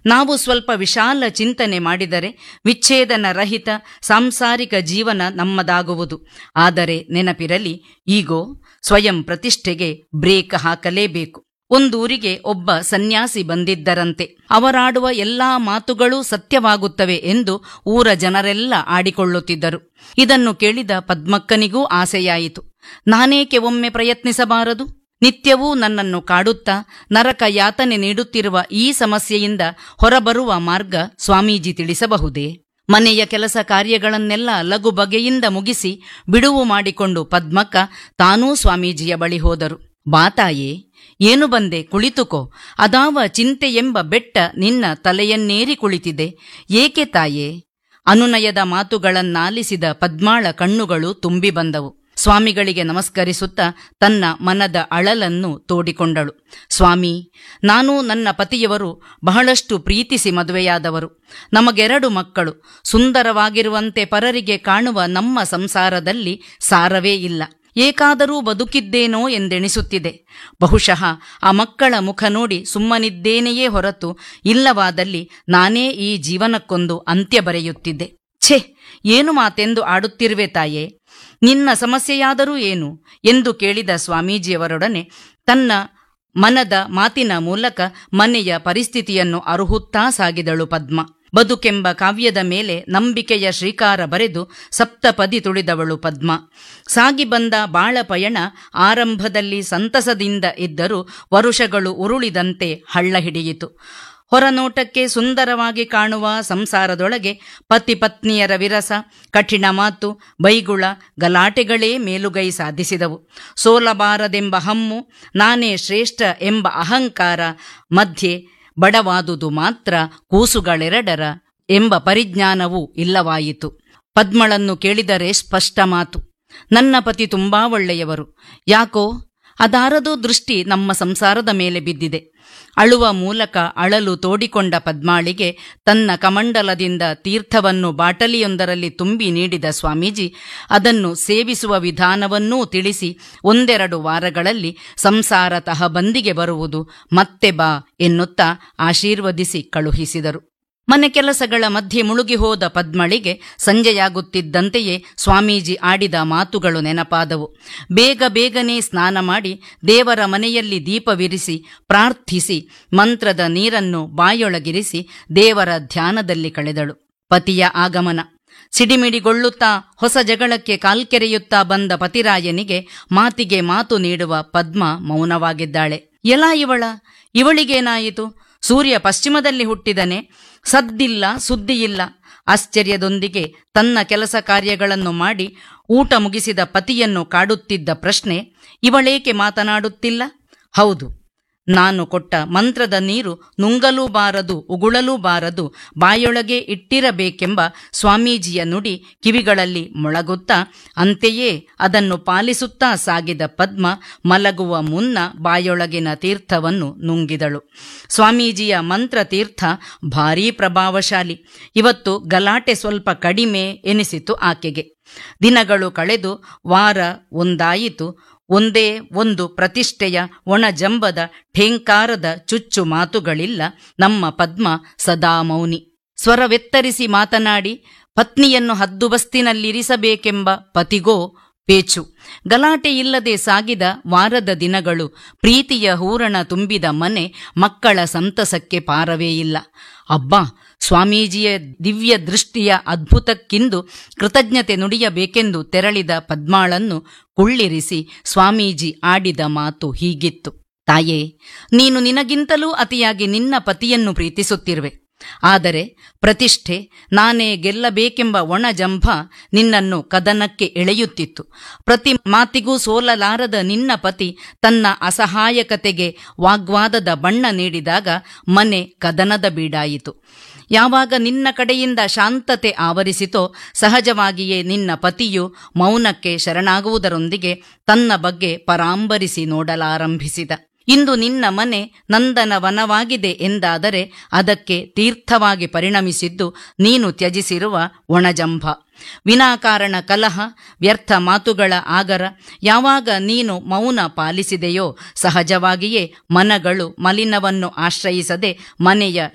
ನಾವು ಸ್ವಲ್ಪ ವಿಶಾಲ ಚಿಂತನೆ ಮಾಡಿದರೆ ವಿಚ್ಛೇದನ ರಹಿತ ಸಾಂಸಾರಿಕ ಜೀವನ ನಮ್ಮದಾಗುವುದು ಆದರೆ ನೆನಪಿರಲಿ ಈಗೋ ಸ್ವಯಂ ಪ್ರತಿಷ್ಠೆಗೆ ಬ್ರೇಕ್ ಹಾಕಲೇಬೇಕು ಒಂದೂರಿಗೆ ಒಬ್ಬ ಸನ್ಯಾಸಿ ಬಂದಿದ್ದರಂತೆ ಅವರಾಡುವ ಎಲ್ಲಾ ಮಾತುಗಳೂ ಸತ್ಯವಾಗುತ್ತವೆ ಎಂದು ಊರ ಜನರೆಲ್ಲ ಆಡಿಕೊಳ್ಳುತ್ತಿದ್ದರು ಇದನ್ನು ಕೇಳಿದ ಪದ್ಮಕ್ಕನಿಗೂ ಆಸೆಯಾಯಿತು ನಾನೇಕೆ ಒಮ್ಮೆ ಪ್ರಯತ್ನಿಸಬಾರದು ನಿತ್ಯವೂ ನನ್ನನ್ನು ಕಾಡುತ್ತಾ ನರಕ ಯಾತನೆ ನೀಡುತ್ತಿರುವ ಈ ಸಮಸ್ಯೆಯಿಂದ ಹೊರಬರುವ ಮಾರ್ಗ ಸ್ವಾಮೀಜಿ ತಿಳಿಸಬಹುದೇ ಮನೆಯ ಕೆಲಸ ಕಾರ್ಯಗಳನ್ನೆಲ್ಲ ಲಘು ಬಗೆಯಿಂದ ಮುಗಿಸಿ ಬಿಡುವು ಮಾಡಿಕೊಂಡು ಪದ್ಮಕ್ಕ ತಾನೂ ಸ್ವಾಮೀಜಿಯ ಬಳಿ ಹೋದರು ಬಾತಾಯೇ ಏನು ಬಂದೆ ಕುಳಿತುಕೋ ಅದಾವ ಚಿಂತೆ ಎಂಬ ಬೆಟ್ಟ ನಿನ್ನ ತಲೆಯನ್ನೇರಿ ಕುಳಿತಿದೆ ಏಕೆ ತಾಯೇ ಅನುನಯದ ಮಾತುಗಳನ್ನಾಲಿಸಿದ ಪದ್ಮಾಳ ಕಣ್ಣುಗಳು ತುಂಬಿ ಬಂದವು ಸ್ವಾಮಿಗಳಿಗೆ ನಮಸ್ಕರಿಸುತ್ತಾ ತನ್ನ ಮನದ ಅಳಲನ್ನು ತೋಡಿಕೊಂಡಳು ಸ್ವಾಮಿ ನಾನು ನನ್ನ ಪತಿಯವರು ಬಹಳಷ್ಟು ಪ್ರೀತಿಸಿ ಮದುವೆಯಾದವರು ನಮಗೆರಡು ಮಕ್ಕಳು ಸುಂದರವಾಗಿರುವಂತೆ ಪರರಿಗೆ ಕಾಣುವ ನಮ್ಮ ಸಂಸಾರದಲ್ಲಿ ಸಾರವೇ ಇಲ್ಲ ಏಕಾದರೂ ಬದುಕಿದ್ದೇನೋ ಎಂದೆಣಿಸುತ್ತಿದೆ ಬಹುಶಃ ಆ ಮಕ್ಕಳ ಮುಖ ನೋಡಿ ಸುಮ್ಮನಿದ್ದೇನೆಯೇ ಹೊರತು ಇಲ್ಲವಾದಲ್ಲಿ ನಾನೇ ಈ ಜೀವನಕ್ಕೊಂದು ಅಂತ್ಯ ಬರೆಯುತ್ತಿದ್ದೆ ಛೆ ಏನು ಮಾತೆಂದು ಆಡುತ್ತಿರುವೆ ತಾಯೇ ನಿನ್ನ ಸಮಸ್ಯೆಯಾದರೂ ಏನು ಎಂದು ಕೇಳಿದ ಸ್ವಾಮೀಜಿಯವರೊಡನೆ ತನ್ನ ಮನದ ಮಾತಿನ ಮೂಲಕ ಮನೆಯ ಪರಿಸ್ಥಿತಿಯನ್ನು ಅರುಹುತ್ತಾ ಸಾಗಿದಳು ಪದ್ಮ ಬದುಕೆಂಬ ಕಾವ್ಯದ ಮೇಲೆ ನಂಬಿಕೆಯ ಶ್ರೀಕಾರ ಬರೆದು ಸಪ್ತಪದಿ ತುಳಿದವಳು ಪದ್ಮ ಸಾಗಿ ಬಂದ ಬಾಳ ಪಯಣ ಆರಂಭದಲ್ಲಿ ಸಂತಸದಿಂದ ಇದ್ದರೂ ವರುಷಗಳು ಉರುಳಿದಂತೆ ಹಳ್ಳ ಹಿಡಿಯಿತು ಹೊರನೋಟಕ್ಕೆ ಸುಂದರವಾಗಿ ಕಾಣುವ ಸಂಸಾರದೊಳಗೆ ಪತಿ ಪತ್ನಿಯರ ವಿರಸ ಕಠಿಣ ಮಾತು ಬೈಗುಳ ಗಲಾಟೆಗಳೇ ಮೇಲುಗೈ ಸಾಧಿಸಿದವು ಸೋಲಬಾರದೆಂಬ ಹಮ್ಮು ನಾನೇ ಶ್ರೇಷ್ಠ ಎಂಬ ಅಹಂಕಾರ ಮಧ್ಯೆ ಬಡವಾದುದು ಮಾತ್ರ ಕೂಸುಗಳೆರಡರ ಎಂಬ ಪರಿಜ್ಞಾನವೂ ಇಲ್ಲವಾಯಿತು ಪದ್ಮಳನ್ನು ಕೇಳಿದರೆ ಸ್ಪಷ್ಟ ಮಾತು ನನ್ನ ಪತಿ ತುಂಬಾ ಒಳ್ಳೆಯವರು ಯಾಕೋ ಅದಾರದೋ ದೃಷ್ಟಿ ನಮ್ಮ ಸಂಸಾರದ ಮೇಲೆ ಬಿದ್ದಿದೆ ಅಳುವ ಮೂಲಕ ಅಳಲು ತೋಡಿಕೊಂಡ ಪದ್ಮಾಳಿಗೆ ತನ್ನ ಕಮಂಡಲದಿಂದ ತೀರ್ಥವನ್ನು ಬಾಟಲಿಯೊಂದರಲ್ಲಿ ತುಂಬಿ ನೀಡಿದ ಸ್ವಾಮೀಜಿ ಅದನ್ನು ಸೇವಿಸುವ ವಿಧಾನವನ್ನೂ ತಿಳಿಸಿ ಒಂದೆರಡು ವಾರಗಳಲ್ಲಿ ಸಂಸಾರ ತಹಬಂದಿಗೆ ಬರುವುದು ಮತ್ತೆ ಬಾ ಎನ್ನುತ್ತಾ ಆಶೀರ್ವದಿಸಿ ಕಳುಹಿಸಿದರು ಮನೆ ಕೆಲಸಗಳ ಮಧ್ಯೆ ಮುಳುಗಿ ಹೋದ ಪದ್ಮಳಿಗೆ ಸಂಜೆಯಾಗುತ್ತಿದ್ದಂತೆಯೇ ಸ್ವಾಮೀಜಿ ಆಡಿದ ಮಾತುಗಳು ನೆನಪಾದವು ಬೇಗ ಬೇಗನೆ ಸ್ನಾನ ಮಾಡಿ ದೇವರ ಮನೆಯಲ್ಲಿ ದೀಪವಿರಿಸಿ ಪ್ರಾರ್ಥಿಸಿ ಮಂತ್ರದ ನೀರನ್ನು ಬಾಯೊಳಗಿರಿಸಿ ದೇವರ ಧ್ಯಾನದಲ್ಲಿ ಕಳೆದಳು ಪತಿಯ ಆಗಮನ ಸಿಡಿಮಿಡಿಗೊಳ್ಳುತ್ತಾ ಹೊಸ ಜಗಳಕ್ಕೆ ಕಾಲ್ಕೆರೆಯುತ್ತಾ ಬಂದ ಪತಿರಾಯನಿಗೆ ಮಾತಿಗೆ ಮಾತು ನೀಡುವ ಪದ್ಮ ಮೌನವಾಗಿದ್ದಾಳೆ ಎಲ ಇವಳ ಇವಳಿಗೇನಾಯಿತು ಸೂರ್ಯ ಪಶ್ಚಿಮದಲ್ಲಿ ಹುಟ್ಟಿದನೆ ಸದ್ದಿಲ್ಲ ಸುದ್ದಿಯಿಲ್ಲ ಆಶ್ಚರ್ಯದೊಂದಿಗೆ ತನ್ನ ಕೆಲಸ ಕಾರ್ಯಗಳನ್ನು ಮಾಡಿ ಊಟ ಮುಗಿಸಿದ ಪತಿಯನ್ನು ಕಾಡುತ್ತಿದ್ದ ಪ್ರಶ್ನೆ ಇವಳೇಕೆ ಮಾತನಾಡುತ್ತಿಲ್ಲ ಹೌದು ನಾನು ಕೊಟ್ಟ ಮಂತ್ರದ ನೀರು ನುಂಗಲೂ ಬಾರದು ಉಗುಳಲೂ ಬಾರದು ಬಾಯೊಳಗೆ ಇಟ್ಟಿರಬೇಕೆಂಬ ಸ್ವಾಮೀಜಿಯ ನುಡಿ ಕಿವಿಗಳಲ್ಲಿ ಮೊಳಗುತ್ತಾ ಅಂತೆಯೇ ಅದನ್ನು ಪಾಲಿಸುತ್ತಾ ಸಾಗಿದ ಪದ್ಮ ಮಲಗುವ ಮುನ್ನ ಬಾಯೊಳಗಿನ ತೀರ್ಥವನ್ನು ನುಂಗಿದಳು ಸ್ವಾಮೀಜಿಯ ಮಂತ್ರ ತೀರ್ಥ ಭಾರೀ ಪ್ರಭಾವಶಾಲಿ ಇವತ್ತು ಗಲಾಟೆ ಸ್ವಲ್ಪ ಕಡಿಮೆ ಎನಿಸಿತು ಆಕೆಗೆ ದಿನಗಳು ಕಳೆದು ವಾರ ಒಂದಾಯಿತು ಒಂದೇ ಒಂದು ಪ್ರತಿಷ್ಠೆಯ ಒಣಜಂಬದ ಠೇಂಕಾರದ ಚುಚ್ಚು ಮಾತುಗಳಿಲ್ಲ ನಮ್ಮ ಪದ್ಮ ಸದಾ ಮೌನಿ ಸ್ವರವೆತ್ತರಿಸಿ ಮಾತನಾಡಿ ಪತ್ನಿಯನ್ನು ಹದ್ದುಬಸ್ತಿನಲ್ಲಿರಿಸಬೇಕೆಂಬ ಪತಿಗೋ ಪೇಚು ಗಲಾಟೆ ಇಲ್ಲದೆ ಸಾಗಿದ ವಾರದ ದಿನಗಳು ಪ್ರೀತಿಯ ಹೂರಣ ತುಂಬಿದ ಮನೆ ಮಕ್ಕಳ ಸಂತಸಕ್ಕೆ ಪಾರವೇ ಇಲ್ಲ ಅಬ್ಬಾ ಸ್ವಾಮೀಜಿಯ ದಿವ್ಯ ದೃಷ್ಟಿಯ ಅದ್ಭುತಕ್ಕಿಂದು ಕೃತಜ್ಞತೆ ನುಡಿಯಬೇಕೆಂದು ತೆರಳಿದ ಪದ್ಮಾಳನ್ನು ಕುಳ್ಳಿರಿಸಿ ಸ್ವಾಮೀಜಿ ಆಡಿದ ಮಾತು ಹೀಗಿತ್ತು ತಾಯೇ ನೀನು ನಿನಗಿಂತಲೂ ಅತಿಯಾಗಿ ನಿನ್ನ ಪತಿಯನ್ನು ಪ್ರೀತಿಸುತ್ತಿರುವೆ ಆದರೆ ಪ್ರತಿಷ್ಠೆ ನಾನೇ ಗೆಲ್ಲಬೇಕೆಂಬ ಒಣಜಂಭ ನಿನ್ನನ್ನು ಕದನಕ್ಕೆ ಎಳೆಯುತ್ತಿತ್ತು ಪ್ರತಿ ಮಾತಿಗೂ ಸೋಲಲಾರದ ನಿನ್ನ ಪತಿ ತನ್ನ ಅಸಹಾಯಕತೆಗೆ ವಾಗ್ವಾದದ ಬಣ್ಣ ನೀಡಿದಾಗ ಮನೆ ಕದನದ ಬೀಡಾಯಿತು ಯಾವಾಗ ನಿನ್ನ ಕಡೆಯಿಂದ ಶಾಂತತೆ ಆವರಿಸಿತೋ ಸಹಜವಾಗಿಯೇ ನಿನ್ನ ಪತಿಯು ಮೌನಕ್ಕೆ ಶರಣಾಗುವುದರೊಂದಿಗೆ ತನ್ನ ಬಗ್ಗೆ ಪರಾಂಬರಿಸಿ ನೋಡಲಾರಂಭಿಸಿದ ಇಂದು ನಿನ್ನ ಮನೆ ನಂದನವನವಾಗಿದೆ ಎಂದಾದರೆ ಅದಕ್ಕೆ ತೀರ್ಥವಾಗಿ ಪರಿಣಮಿಸಿದ್ದು ನೀನು ತ್ಯಜಿಸಿರುವ ಒಣಜಂಭ ವಿನಾಕಾರಣ ಕಲಹ ವ್ಯರ್ಥ ಮಾತುಗಳ ಆಗರ ಯಾವಾಗ ನೀನು ಮೌನ ಪಾಲಿಸಿದೆಯೋ ಸಹಜವಾಗಿಯೇ ಮನಗಳು ಮಲಿನವನ್ನು ಆಶ್ರಯಿಸದೆ ಮನೆಯ